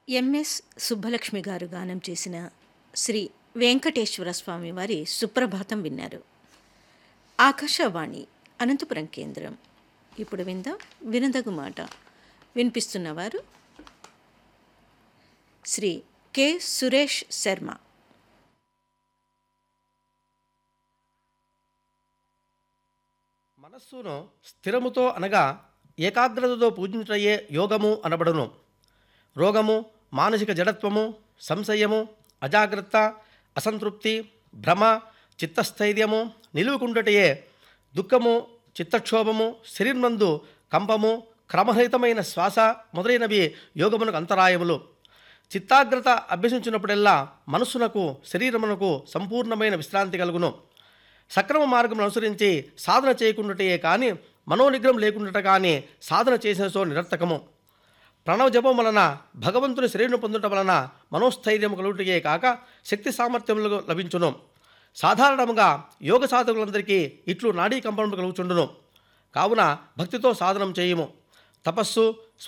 MS Subbalakshmi గారు గానం చేసిన శ్రీ వెంకటేశ్వర స్వామి వారి సుప్రభాతం విన్నారు ఆకాశవాణి అనంతపురం కేంద్రం ఇప్పుడు విందాం వినదగు మాట వినిపిస్తున్నవారు శ్రీ కె సురేష్ శర్మ మనస్సును స్థిరముతో అనగా ఏకాగ్రతతో పూజించటయే యోగము అనబడును రోగము మానసిక జడత్వము సంశయము అజాగ్రత్త అసంతృప్తి భ్రమ చిత్తస్థైర్యము నిలువుకుండటయే దుఃఖము చిత్తక్షోభము శరీరమందు కంపము క్రమరహితమైన శ్వాస మొదలైనవి యోగమునకు అంతరాయములు చిత్తాగ్రత అభ్యసించినప్పుడెల్లా మనస్సునకు శరీరమునకు సంపూర్ణమైన విశ్రాంతి కలుగును సక్రమ మార్గం అనుసరించి సాధన చేయకుండాటే కానీ మనోనిగ్రహం లేకుండాట కానీ సాధన చేసిన సో నిరర్థకము ప్రణవ జపం వలన భగవంతుని శరీరం పొందుట వలన మనోస్థైర్యం కలుగుటయే కాక శక్తి సామర్థ్యములు లభించును సాధారణంగా యోగ సాధకులందరికీ ఇట్లు నాడీ కంపనములు కలుగుచుండును కావున భక్తితో సాధనం చేయము తపస్సు